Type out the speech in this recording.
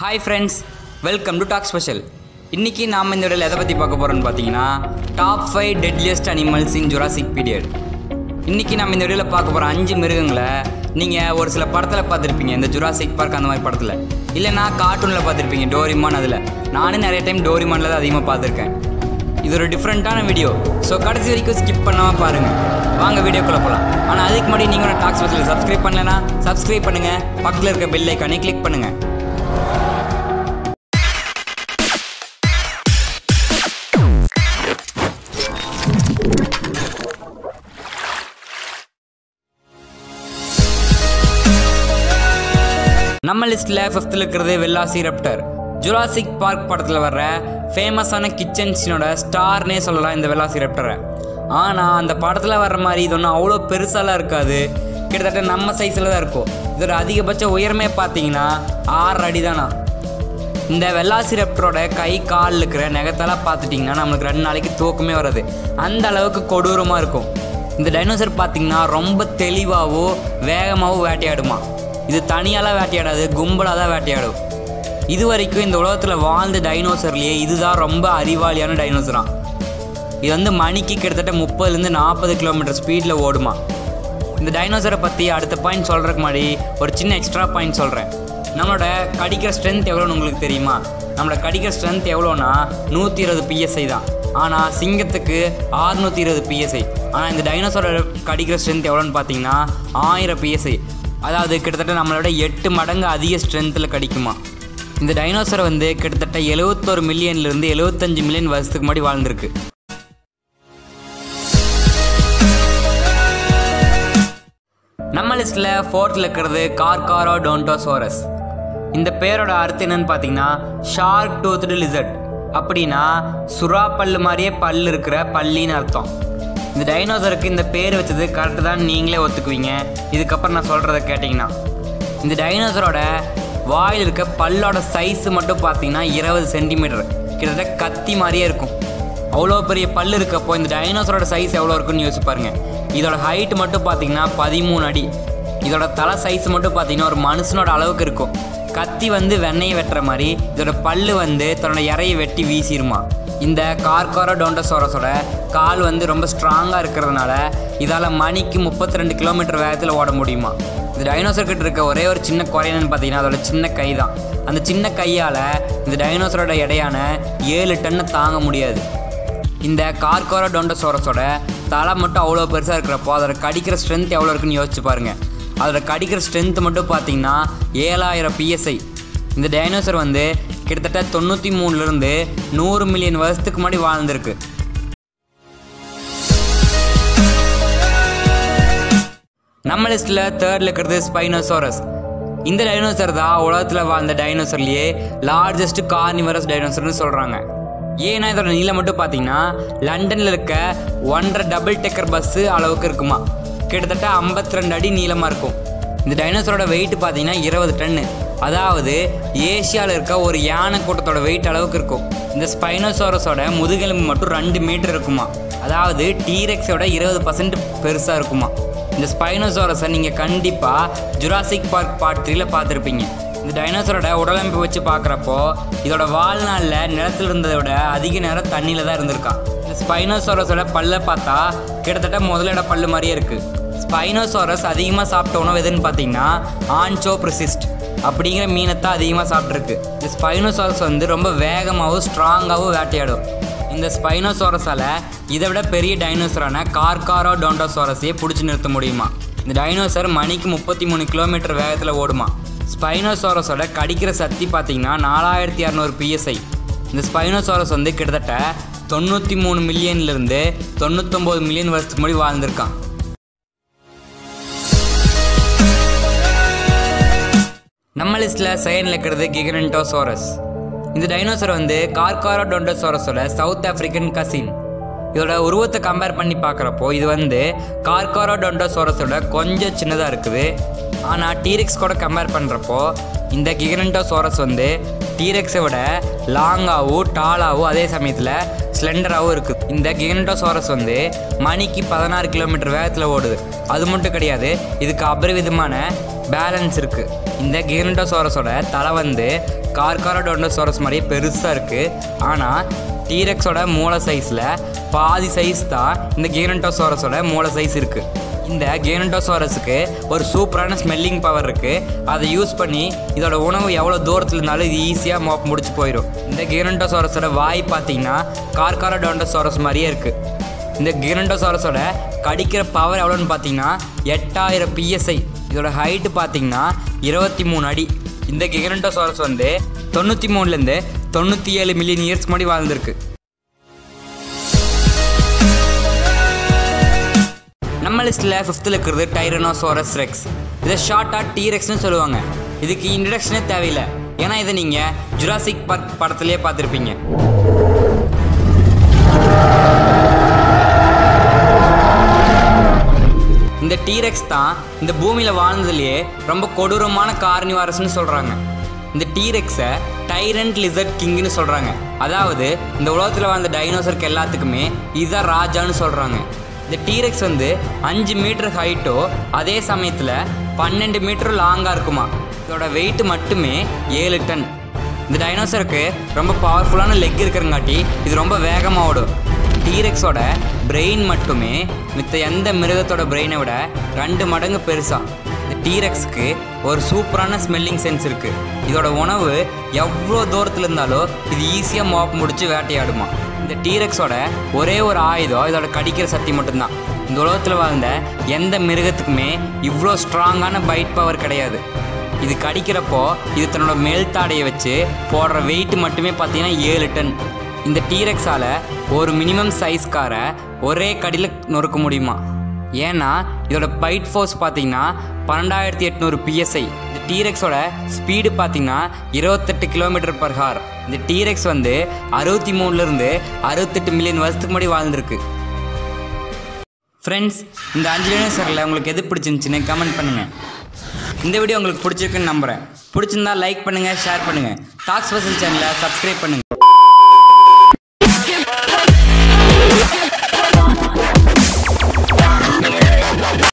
hi friends welcome to talk special இன்னைக்கு நாம் இந்த வீடியோவில் எதை பற்றி பார்க்க போகிறோம்னு பார்த்தீங்கன்னா top five deadliest animals in Jurassic period இன்னைக்கு நம்ம இந்த வீடியோவில் பார்க்க போகிற அஞ்சு மிருகங்களை நீங்கள் ஒரு சில படத்தில் பார்த்துருப்பீங்க இந்த ஜுராசிக் பார்க் அந்த மாதிரி படத்தில் இல்லைனா கார்ட்டூனில் பார்த்துருப்பீங்க டோரிமான் அதில் நானே நிறைய டைம் டோரிமானில் தான் அதிகமாக பார்த்துருக்கேன் இது ஒரு டிஃப்ரெண்ட்டான வீடியோ ஸோ கடைசி வரைக்கும் ஸ்கிப் பண்ணாமல் பாருங்கள் வாங்க வீடியோக்குள்ளே போகலாம் ஆனால் அதுக்கு முன்னாடி நீங்கள் டாக் ஸ்பெஷல் சப்ஸ்கிரைப் பண்ணலைன்னா சப்ஸ்கிரைப் பண்ணுங்கள் பக்கத்தில் இருக்க பெல் ஐக்கானே கிளிக் பண்ணுங்கள் நம்ம லிஸ்ட்டில் ஃபிஃப்த்தில் இருக்கிறது வெல்லாசி ரெப்டர் ஜுராசிக் பார்க் படத்தில் வர்ற ஃபேமஸான கிச்சன் சீனோட ஸ்டார்னே சொல்லலாம் இந்த வெல்லாசி ரெப்டரை ஆனால் அந்த படத்தில் வர்ற மாதிரி இது ஒன்றும் அவ்வளோ பெருசாலாம் இருக்காது கிட்டத்தட்ட நம்ம சைஸில் தான் இருக்கும் இதோட அதிகபட்ச உயரமே பார்த்தீங்கன்னா ஆறு அடி தானா இந்த வெல்லாசிரப்டரோட கை கால் இருக்கிற நகத்தெல்லாம் பார்த்துட்டிங்கன்னா நம்மளுக்கு ரெண்டு நாளைக்கு தூக்கமே வராது அந்த அளவுக்கு கொடூரமாக இருக்கும் இந்த டைனோசர் பார்த்தீங்கன்னா ரொம்ப தெளிவாகவோ வேகமாகவும் வேட்டையாடுமா இது தனியாலாம் வேட்டையாடாது கும்பலாக தான் வேட்டையாடும் இது வரைக்கும் இந்த உலகத்தில் வாழ்ந்த டைனோசர்லேயே இதுதான் ரொம்ப அறிவாளியான டைனோசராம் இது வந்து மணிக்கு கிட்டத்தட்ட முப்பதுலேருந்து நாற்பது கிலோமீட்டர் ஸ்பீடில் ஓடுமா இந்த டைனோசரை பற்றி அடுத்த பாயிண்ட் சொல்கிறதுக்கு முன்னாடி ஒரு சின்ன எக்ஸ்ட்ரா பாயிண்ட் சொல்கிறேன் நம்மளோட கடிக்கிற ஸ்ட்ரென்த் எவ்வளோன்னு உங்களுக்கு தெரியுமா நம்மளோட கடிக்கிற ஸ்ட்ரென்த் எவ்வளோனா நூற்றி இருபது பிஎஸ்ஐ தான் ஆனால் சிங்கத்துக்கு ஆறுநூற்றி இருபது பிஎஸ்ஐ ஆனால் இந்த டைனோசரோட கடிக்கிற ஸ்ட்ரென்த் எவ்வளோன்னு பார்த்தீங்கன்னா ஆயிரம் பிஎஸ்ஐ அதாவது கிட்டத்தட்ட நம்மளோட எட்டு மடங்கு அதிக ஸ்ட்ரென்த்தில் கடிக்குமா இந்த டைனோசரை வந்து கிட்டத்தட்ட எழுவத்தோரு மில்லியன்லேருந்து எழுபத்தஞ்சு மில்லியன் வருஷத்துக்கு முன்னாடி வாழ்ந்திருக்கு நம்ம லிஸ்ட்டில் ஃபோர்த்தில் இருக்கிறது கார்காரோ டோன்டோசோரஸ் இந்த பேரோட அர்த்தம் என்னன்னு பார்த்தீங்கன்னா ஷார்க் டூத்டு லிசர்ட் அப்படின்னா சுறா பல்லு மாதிரியே பல் இருக்கிற பல்லின்னு அர்த்தம் இந்த டைனோசருக்கு இந்த பேர் வச்சது கரெக்டு தான் நீங்களே ஒத்துக்குவீங்க இதுக்கப்புறம் நான் சொல்கிறத கேட்டிங்கன்னா இந்த டைனோசரோட வாயில் இருக்க பல்லோட சைஸ் மட்டும் பார்த்தீங்கன்னா இருபது சென்டிமீட்டர் கிட்டத்தட்ட கத்தி மாதிரியே இருக்கும் அவ்வளோ பெரிய பல் இருக்கப்போ இந்த டைனோசரோட சைஸ் எவ்வளோ இருக்குன்னு யோசிச்சு பாருங்க இதோட ஹைட் மட்டும் பார்த்தீங்கன்னா பதிமூணு அடி இதோட தலை சைஸ் மட்டும் பார்த்தீங்கன்னா ஒரு மனுஷனோட அளவுக்கு இருக்கும் கத்தி வந்து வெண்ணெயை வெட்டுற மாதிரி இதோட பல்லு வந்து தன்னோட இறையை வெட்டி வீசிருமா இந்த கார்காரோ டோண்டோசோரஸோட கால் வந்து ரொம்ப ஸ்ட்ராங்காக இருக்கிறதுனால இதால் மணிக்கு முப்பத்தி ரெண்டு கிலோமீட்டர் வேகத்தில் ஓட முடியுமா இந்த டைனோசர் கிட்ட இருக்க ஒரே ஒரு சின்ன குறை என்னன்னு பார்த்தீங்கன்னா அதோட சின்ன கை தான் அந்த சின்ன கையால் இந்த டைனோசரோட எடையான ஏழு டன்னை தாங்க முடியாது இந்த கார்கோரோ டொண்டோசோரஸோட தலை மட்டும் அவ்வளோ பெருசாக இருக்கிறப்போ அதோட கடிக்கிற ஸ்ட்ரென்த் எவ்வளோ இருக்குன்னு யோசிச்சு பாருங்கள் அதோட கடிக்கிற ஸ்ட்ரென்த் மட்டும் பார்த்தீங்கன்னா ஏழாயிரம் பிஎஸ்ஐ இந்த டைனோசர் வந்து கிட்டத்தட்ட தொண்ணூற்றி மூணுலேருந்து நூறு மில்லியன் வருஷத்துக்கு முன்னாடி வாழ்ந்திருக்கு நம்ம லிஸ்ட்டில் தேர்டில் இருக்கிறது ஸ்பைனோசோரஸ் இந்த டைனோசர் தான் உலகத்தில் வாழ்ந்த டைனோசர்லேயே லார்ஜஸ்ட் கார்னிவரஸ் டைனோசர்னு சொல்கிறாங்க ஏன்னா இதோட நீளம் மட்டும் பார்த்தீங்கன்னா லண்டனில் இருக்க ஒன்றரை டபுள் டெக்கர் பஸ்ஸு அளவுக்கு இருக்குமா கிட்டத்தட்ட ஐம்பத்தி ரெண்டு அடி நீளமாக இருக்கும் இந்த டைனோசரோட வெயிட் பார்த்தீங்கன்னா இருபது டன்னு அதாவது ஏசியாவில் இருக்க ஒரு யானை கூட்டத்தோட வெயிட் அளவுக்கு இருக்கும் இந்த ஸ்பைனோசோரஸோட முதுகெலும்பு மட்டும் ரெண்டு மீட்டர் இருக்குமா அதாவது டீரெக்ஸோட இருபது பர்சன்ட் பெருசாக இருக்குமா இந்த ஸ்பைனோசோரஸை நீங்கள் கண்டிப்பாக ஜுராசிக் பார்க் பார்ட் த்ரீல பார்த்துருப்பீங்க இந்த டைனோசரோட உடலமைப்பு வச்சு பார்க்குறப்போ இதோட வாழ்நாளில் நிலத்தில் இருந்ததை விட அதிக நேரம் தண்ணியில் தான் இருந்திருக்கான் இந்த ஸ்பைனோசோரஸோட பல்லை பார்த்தா கிட்டத்தட்ட முதலோட பல்லு மாதிரியே இருக்குது ஸ்பைனோசோரஸ் அதிகமாக சாப்பிட்ட உணவு எதுன்னு பார்த்தீங்கன்னா ஆன்சோ ப்ரிசிஸ்ட் அப்படிங்கிற மீனை தான் அதிகமாக சாப்பிட்ருக்கு இந்த ஸ்பைனோசோரஸ் வந்து ரொம்ப வேகமாகவும் ஸ்ட்ராங்காகவும் வேட்டையாடும் இந்த ஸ்பைனோசோரஸால் இதை விட பெரிய டைனோசரான கார்காரோ டோண்டோசோரஸையே பிடிச்சி நிறுத்த முடியுமா இந்த டைனோசர் மணிக்கு முப்பத்தி மூணு கிலோமீட்டர் வேகத்தில் ஓடுமா ஸ்பைனோசோரஸோட கடிக்கிற சக்தி பார்த்தீங்கன்னா நாலாயிரத்தி இரநூறு பிஎஸ்ஐ இந்த ஸ்பைனோசோரஸ் வந்து கிட்டத்தட்ட தொண்ணூற்றி மூணு மில்லியன்லேருந்து தொண்ணூத்தொம்பது மில்லியன் வருஷத்துக்கு முன்னாடி வாழ்ந்திருக்கான் நம்ம லிஸ்ட்டில் செகண்டில் இருக்கிறது கிகனன்டோசோரஸ் இந்த டைனோசர் வந்து கார்காரோ டொண்டோசோரஸோட சவுத் ஆப்பிரிக்கன் கசின் இதோட உருவத்தை கம்பேர் பண்ணி பார்க்குறப்போ இது வந்து கார்காரோ டொண்டோசோரஸோட கொஞ்சம் சின்னதாக இருக்குது ஆனால் டீரெக்ஸ் கூட கம்பேர் பண்ணுறப்போ இந்த கிகனன்டோசோரஸ் வந்து டீரெக்ஸை விட லாங்காகவும் டாலாகவும் அதே சமயத்தில் ஸ்லெண்டராகவும் இருக்குது இந்த கிகனட்டோசாரஸ் வந்து மணிக்கு பதினாறு கிலோமீட்டர் வேகத்தில் ஓடுது அது மட்டும் கிடையாது இதுக்கு அபரிவிதமான பேலன்ஸ் இருக்குது இந்த கிரண்டோசாரஸோட தலை வந்து கார்காரோடோண்டோசாரஸ் மாதிரியே பெருசாக இருக்குது ஆனால் டீரெக்ஸோட மூளை சைஸில் பாதி சைஸ் தான் இந்த கிரண்டோசாரஸோட மூளை சைஸ் இருக்குது இந்த கேனண்டோசாரஸுக்கு ஒரு சூப்பரான ஸ்மெல்லிங் பவர் இருக்குது அதை யூஸ் பண்ணி இதோட உணவு எவ்வளோ தூரத்தில் இருந்தாலும் இது ஈஸியாக மோப் முடிச்சு போயிடும் இந்த கேனண்டோசாரஸோட வாய் பார்த்தீங்கன்னா கார்காரோடோண்டோசாரஸ் மாதிரியே இருக்குது இந்த கிரண்டோசாரஸோட கடிக்கிற பவர் எவ்வளோன்னு பார்த்தீங்கன்னா எட்டாயிரம் பிஎஸ்ஐ இதோட ஹைட்டு பார்த்தீங்கன்னா இருபத்தி மூணு அடி இந்த கிரண்டோசாரஸ் வந்து தொண்ணூற்றி மூணுலேருந்து தொண்ணூற்றி ஏழு மில்லியன் இயர்ஸ்க்கு முன்னாடி வாழ்ந்திருக்கு நம்ம லிஸ்ட்டில் ஃபிஃப்த்தில் இருக்கிறது டைரனோசோரஸ் ரெக்ஸ் இதை ஷார்ட்டாக டீரெக்ஸ்னு சொல்லுவாங்க இதுக்கு இன்ட்ரடக்ஷனே தேவையில்லை ஏன்னா இதை நீங்கள் ஜுராசிக் பார்க் படத்துலேயே பார்த்துருப்பீங்க இந்த டீரெக்ஸ் தான் இந்த பூமியில் வாழ்ந்ததுலேயே ரொம்ப கொடூரமான கார்னிவாரஸ்னு சொல்கிறாங்க இந்த டீரெக்ஸை டைரண்ட் லிசர்ட் கிங்னு சொல்கிறாங்க அதாவது இந்த உலகத்தில் வாழ்ந்த டைனோசருக்கு எல்லாத்துக்குமே இதுதான் ராஜான்னு சொல்கிறாங்க இந்த டீரெக்ஸ் வந்து அஞ்சு மீட்டர் ஹைட்டோ அதே சமயத்தில் பன்னெண்டு மீட்டர் லாங்காக இருக்குமா இதோட வெயிட் மட்டுமே ஏழு டன் இந்த டைனோசருக்கு ரொம்ப பவர்ஃபுல்லான லெக் இருக்கிறங்காட்டி இது ரொம்ப வேகமாக ஓடும் டீரெக்ஸோட பிரெயின் மட்டுமே மித்த எந்த மிருகத்தோட பிரெயினை விட ரெண்டு மடங்கு பெருசாக இந்த டீரெக்ஸ்க்கு ஒரு சூப்பரான ஸ்மெல்லிங் சென்ஸ் இருக்குது இதோட உணவு எவ்வளோ தூரத்தில் இருந்தாலும் இது ஈஸியாக மோப் முடிச்சு வேட்டையாடுமா இந்த டீரெக்ஸோட ஒரே ஒரு ஆயுதம் இதோட கடிக்கிற சக்தி மட்டும்தான் இந்த உலகத்தில் வாழ்ந்த எந்த மிருகத்துக்குமே இவ்வளோ ஸ்ட்ராங்கான பைட் பவர் கிடையாது இது கடிக்கிறப்போ இது தன்னோட மேல் தாடையை வச்சு போடுற வெயிட் மட்டுமே பார்த்தீங்கன்னா ஏழு டன் இந்த டீரெக்ஸால் ஒரு மினிமம் சைஸ் காரை ஒரே கடியில் நொறுக்க முடியுமா ஏன்னா இதோட பைட் ஃபோர்ஸ் பார்த்தீங்கன்னா பன்னெண்டாயிரத்தி எட்நூறு பிஎஸ்ஐ இந்த டீரெக்ஸோட ஸ்பீடு பார்த்தீங்கன்னா இருபத்தெட்டு கிலோமீட்டர் பர் ஹார் இந்த டீரெக்ஸ் வந்து அறுபத்தி மூணுலேருந்து அறுபத்தெட்டு மில்லியன் வருஷத்துக்கு முன்னாடி வாழ்ந்திருக்கு ஃப்ரெண்ட்ஸ் இந்த அஞ்சு டைனோசரில் உங்களுக்கு எது பிடிச்சிருந்துச்சின்னு கமெண்ட் பண்ணுங்கள் இந்த வீடியோ உங்களுக்கு பிடிச்சிருக்குன்னு நம்புகிறேன் பிடிச்சிருந்தா லைக் பண்ணுங்கள் ஷேர் பண்ணுங்கள் டாக்ஸ் பர்சன் சேனலை சப்ஸ்கிரைப் பண்ணுங்கள்